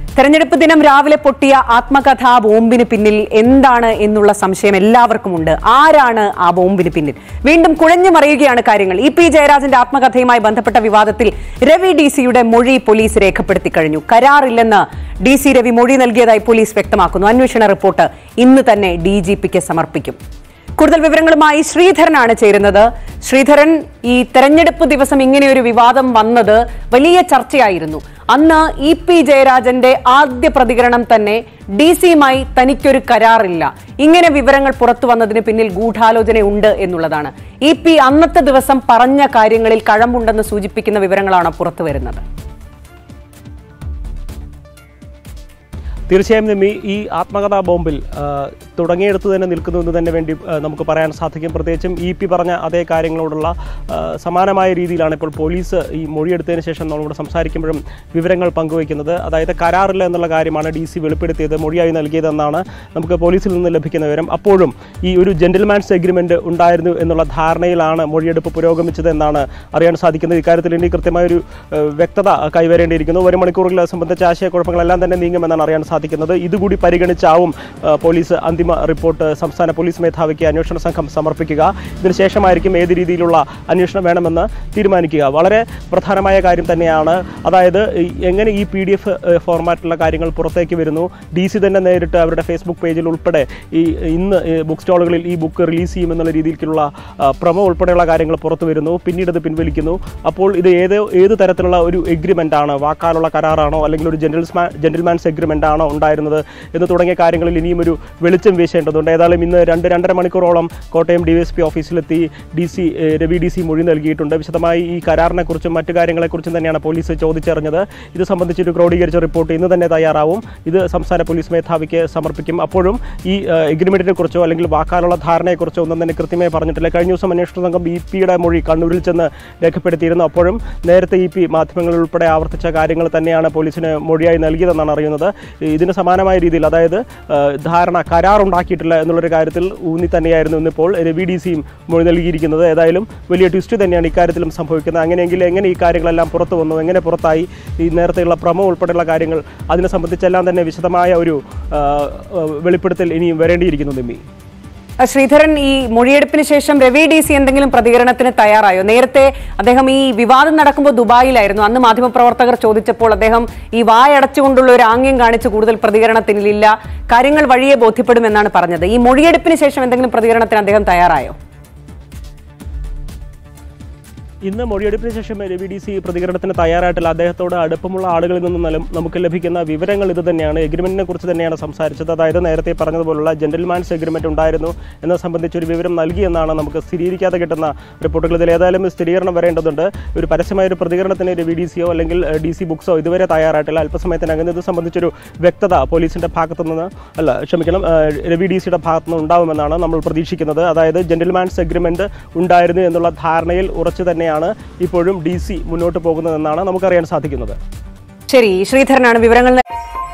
തെരഞ്ഞെടുപ്പ് ദിനം രാവിലെ പൊട്ടിയ ആത്മകഥാ ബോംബിന് പിന്നിൽ എന്താണ് എന്നുള്ള സംശയം എല്ലാവർക്കുമുണ്ട് ആരാണ് ആ ബോംബിന് പിന്നിൽ വീണ്ടും കുഴഞ്ഞു മറിയുകയാണ് കാര്യങ്ങൾ ഇ പി ജയരാജന്റെ ആത്മകഥയുമായി ബന്ധപ്പെട്ട വിവാദത്തിൽ രവി ഡി സിയുടെ മൊഴി പോലീസ് രേഖപ്പെടുത്തി കഴിഞ്ഞു കരാറില്ലെന്ന് ഡി സി രവി മൊഴി നൽകിയതായി പോലീസ് വ്യക്തമാക്കുന്നു അന്വേഷണ റിപ്പോർട്ട് ഇന്ന് തന്നെ ഡി ജി പിക്ക് സമർപ്പിക്കും കൂടുതൽ വിവരങ്ങളുമായി ശ്രീധരനാണ് ചേരുന്നത് ശ്രീധരൻ ഈ തെരഞ്ഞെടുപ്പ് ദിവസം ഇങ്ങനെയൊരു വിവാദം വന്നത് വലിയ ചർച്ചയായിരുന്നു അന്ന് ഇ പി ജയരാജന്റെ ആദ്യ പ്രതികരണം തന്നെ ഡി സിയുമായി തനിക്കൊരു കരാറില്ല ഇങ്ങനെ വിവരങ്ങൾ പുറത്തു വന്നതിന് പിന്നിൽ ഗൂഢാലോചനയുണ്ട് എന്നുള്ളതാണ് ഇ പി അന്നത്തെ ദിവസം പറഞ്ഞ കാര്യങ്ങളിൽ കഴമ്പുണ്ടെന്ന് സൂചിപ്പിക്കുന്ന വിവരങ്ങളാണ് പുറത്തു വരുന്നത് തീർച്ചയായും നിമ്മി ഈ ആത്മകഥാ ബോംബിൽ ആ, തുടങ്ങിയെടുത്ത് തന്നെ നിൽക്കുന്നു എന്ന് തന്നെ വേണ്ടി ആ, നമുക്ക് പറയാൻ സാധിക്കും പ്രത്യേകിച്ചും ഇ പി പറഞ്ഞ അതേ കാര്യങ്ങളോടുള്ള ആ, സമാനമായ രീതിയിലാണ് ഇപ്പോൾ പോലീസ് ഈ മൊഴിയെടുത്തതിന് ശേഷം നമ്മളിവിടെ സംസാരിക്കുമ്പോഴും വിവരങ്ങൾ പങ്കുവയ്ക്കുന്നത് അതായത് കരാറില്ല എന്നുള്ള കാര്യമാണ് ഡി സി വെളിപ്പെടുത്തിയത് മൊഴിയായി നൽകിയതെന്നാണ് നമുക്ക് പോലീസിൽ നിന്ന് ലഭിക്കുന്ന വിവരം അപ്പോഴും ഈ ഒരു ജെന്റിൽമാൻസ് എഗ്രിമെന്റ് ഉണ്ടായിരുന്നു എന്നുള്ള ധാരണയിലാണ് മൊഴിയെടുപ്പ് പുരോഗമിച്ചത് എന്നാണ് അറിയാൻ സാധിക്കുന്നത് ഇക്കാര്യത്തിൽ ഇനി കൃത്യമായൊരു ഏഹ്, വ്യക്തത കൈവരേണ്ടിയിരിക്കുന്നു വരും മണിക്കൂറുകൾ സംബന്ധിച്ച ആശയക്കുഴപ്പങ്ങളെല്ലാം തന്നെ നീങ്ങുമെന്നാണ് അറിയാൻ സാധിക്കുന്നത് ഇതുകൂടി പരിഗണിച്ചാവും ഏഹ്, പോലീസ് അന്തിമ റിപ്പോർട്ട് സംസ്ഥാന പോലീസ് മേധാവിക്ക് അന്വേഷണ സംഘം സമർപ്പിക്കുക ഇതിനുശേഷമായിരിക്കും ഏത് രീതിയിലുള്ള അന്വേഷണം വേണമെന്ന് തീരുമാനിക്കുക വളരെ പ്രധാനമായ കാര്യം തന്നെയാണ് അതായത് ഈ എങ്ങനെ ഈ പി ഡി എഫ് ഫോർമാറ്റിലുള്ള കാര്യങ്ങൾ പുറത്തേക്ക് വരുന്നു ഡി സി തന്നെ നേരിട്ട് അവരുടെ ഫേസ്ബുക്ക് പേജിൽ ഉൾപ്പെടെ ഈ ഇന്ന് ബുക്ക് സ്റ്റാളുകളിൽ ഈ ബുക്ക് റിലീസ് ചെയ്യുമെന്നുള്ള രീതിയിലുള്ള പ്രമോ ഉൾപ്പെടെയുള്ള കാര്യങ്ങൾ പുറത്തു വരുന്നു പിന്നീട് ഇത് പിൻവലിക്കുന്നു അപ്പോൾ ഇത് ഏത് ഏത് തരത്തിലുള്ള ഒരു എഗ്രിമെൻ്റ് ആണ് വാക്കാലുള്ള കരാറാണോ അല്ലെങ്കിൽ ഒരു ജെന്റിൽസ്മാൻ ജെന്റിൽമാൻസ് എഗ്രിമെൻ്റ് ആണോ ഉണ്ടായിരുന്നത് എന്ന് തുടങ്ങിയ കാര്യങ്ങളിൽ ഇനിയും ഒരു വെളിച്ചം വീശേണ്ടതുണ്ട് ഏതായാലും ഇന്ന് രണ്ട് രണ്ടര മണിക്കൂറോളം കോട്ടയം ഡി എസ് പി ഓഫീസിലെത്തി D C Ravi D C മൊഴി നൽകിയിട്ടുണ്ട് വിശദമായി ഈ കരാറിനെക്കുറിച്ചും മറ്റു കാര്യങ്ങളെക്കുറിച്ചും തന്നെയാണ് പോലീസ് ചോദിച്ചറിഞ്ഞത് ഇത് സംബന്ധിച്ചൊരു ക്രോഡീകരിച്ച റിപ്പോർട്ട് ഇന്ന് തന്നെ തയ്യാറാവും ഇത് സംസ്ഥാന പോലീസ് മേധാവിക്ക് സമർപ്പിക്കും അപ്പോഴും ഈ എഗ്രിമെൻറ്റിനെ കുറിച്ചോ അല്ലെങ്കിൽ വാക്കാലുള്ള ധാരണയെക്കുറിച്ചോ ഒന്നും തന്നെ കൃത്യമായി പറഞ്ഞിട്ടില്ല കഴിഞ്ഞ ദിവസം അന്വേഷണ സംഘം ഇ പിയുടെ മൊഴി കണ്ണൂരിൽ ചെന്ന് രേഖപ്പെടുത്തിയിരുന്നു അപ്പോഴും നേരത്തെ ഇ പി മാധ്യമങ്ങളിൽ ഉൾപ്പെടെ ആവർത്തിച്ച കാര്യങ്ങൾ തന്നെയാണ് പോലീസിന് മൊഴിയായി നൽകിയതെന്നാണ് അറിയുന്നത് ഇതിന് സമാനമായ രീതിയിൽ അതായത് ആ, ധാരണ കരാറുണ്ടാക്കിയിട്ടില്ല എന്നുള്ളൊരു കാര്യത്തിൽ ഊന്നി തന്നെയായിരുന്നു ഇന്നിപ്പോൾ രവി ഡി സിയും മൊഴി നൽകിയിരിക്കുന്നത് ഏതായാലും വലിയ ട്വിസ്റ്റ് തന്നെയാണ് ഇക്കാര്യത്തിലും സംഭവിക്കുന്നത് അങ്ങനെയെങ്കിൽ എങ്ങനെ ഈ കാര്യങ്ങളെല്ലാം പുറത്തു വന്നു എങ്ങനെ പുറത്തായി ഈ നേരത്തെയുള്ള പ്രമോ ഉൾപ്പെടെയുള്ള കാര്യങ്ങൾ അതിനെ സംബന്ധിച്ചെല്ലാം തന്നെ വിശദമായ ഒരു ആ, ആ, വെളിപ്പെടുത്തൽ ഇനിയും വരേണ്ടിയിരിക്കുന്നു നിമ്മി അഹ് ശ്രീധരൻ ഈ മൊഴിയെടുപ്പിന് ശേഷം രവി ഡി സി എന്തെങ്കിലും പ്രതികരണത്തിന് തയ്യാറായോ നേരത്തെ അദ്ദേഹം ഈ വിവാദം നടക്കുമ്പോൾ ദുബായിലായിരുന്നു അന്ന് മാധ്യമപ്രവർത്തകർ ചോദിച്ചപ്പോൾ അദ്ദേഹം ഈ വായടച്ചുകൊണ്ടുള്ള ഒരു ആംഗ്യം കാണിച്ച് കൂടുതൽ പ്രതികരണത്തിനില്ല കാര്യങ്ങൾ വഴിയെ ബോധ്യപ്പെടുമെന്നാണ് പറഞ്ഞത് ഈ മൊഴിയെടുപ്പിന് ശേഷം എന്തെങ്കിലും പ്രതികരണത്തിന് അദ്ദേഹം തയ്യാറായോ ഇന്ന് മൊഴിയെടുപ്പിന് ശേഷം രവി ഡി സി പ്രതികരണത്തിന് തയ്യാറായിട്ടില്ല അദ്ദേഹത്തോട് അടുപ്പമുള്ള ആളുകളിൽ നിന്നും നലും- നമുക്ക് ലഭിക്കുന്ന വിവരങ്ങൾ ഇത് തന്നെയാണ് എഗ്രിമെന്റിനെ കുറിച്ച് തന്നെയാണ് സംസാരിച്ചത് അതായത് നേരത്തെ പറഞ്ഞതുപോലുള്ള ജെന്റിൽമാൻസ് എഗ്രിമെന്റ് ഉണ്ടായിരുന്നു എന്നത് സംബന്ധിച്ച് ഒരു വിവരം നൽകിയെന്നാണ് നമുക്ക് സ്ഥിരീകരിക്കാതെ കിട്ടുന്ന റിപ്പോർട്ടുകൾ ഇതിൽ ഏതായാലും സ്ഥിരീകരണം വരേണ്ടതുണ്ട് ഒരു പരസ്യമായ ഒരു പ്രതികരണത്തിന് രവി ഡി സിയോ അല്ലെങ്കിൽ ഡി സി ബുക്സോ ഇതുവരെ തയ്യാറായിട്ടില്ല അല്പസമയത്തിനകം ഇത് സംബന്ധിച്ചൊരു വ്യക്തത പോലീസിന്റെ ഭാഗത്തു നിന്ന് അല്ല ക്ഷമിക്കണം ആ, രവി ഡി സിയുടെ ഭാഗത്തു നിന്ന് ഉണ്ടാവുമെന്നാണ് നമ്മൾ പ്രതീക്ഷിക്കുന്നത് അതായത് ജെന്റിൽമാൻസ് എഗ്രിമെന്റ് ഉണ്ടായിരുന്നു എന്നുള്ള ധാരണയിൽ ഉറച്ചു തന്നെയാണ് ഇപ്പോഴും ഡി സി മുന്നോട്ട് പോകുന്നതെന്നാണ് നമുക്കറിയാൻ സാധിക്കുന്നത് ശരി ശ്രീധരനാണ് വിവരങ്ങൾ നൽ-